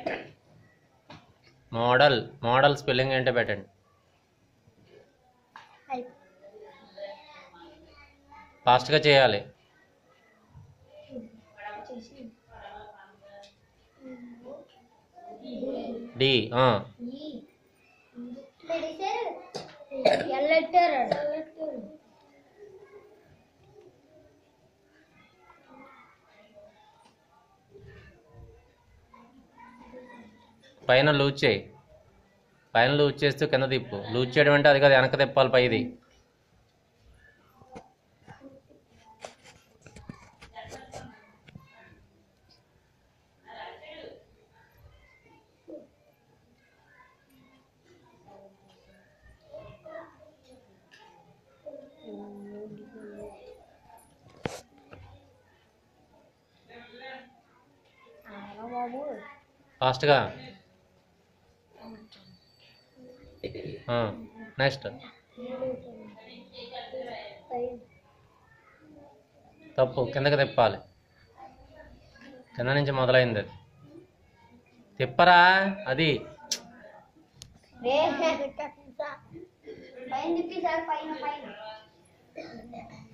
model model spelling ఏంటో పెట్టండి ఫాస్ట్గా చేయాలి డి ఆ, ఎల్లెట్టారు పైన లూజ్ చేయి పైన లూజ్ చేస్తూ కింద తిప్పు లూజ్ చేయడం అంటే అది కాదు వెనక తిప్పాలి పైది బాబు ఫాస్ట్గా నెక్స్ట్ తప్పు కిందకి తిప్పాలి కింద నుంచి మొదలైంది అది తిప్పరా అది పైన తిప్పి సార్ పైన పైన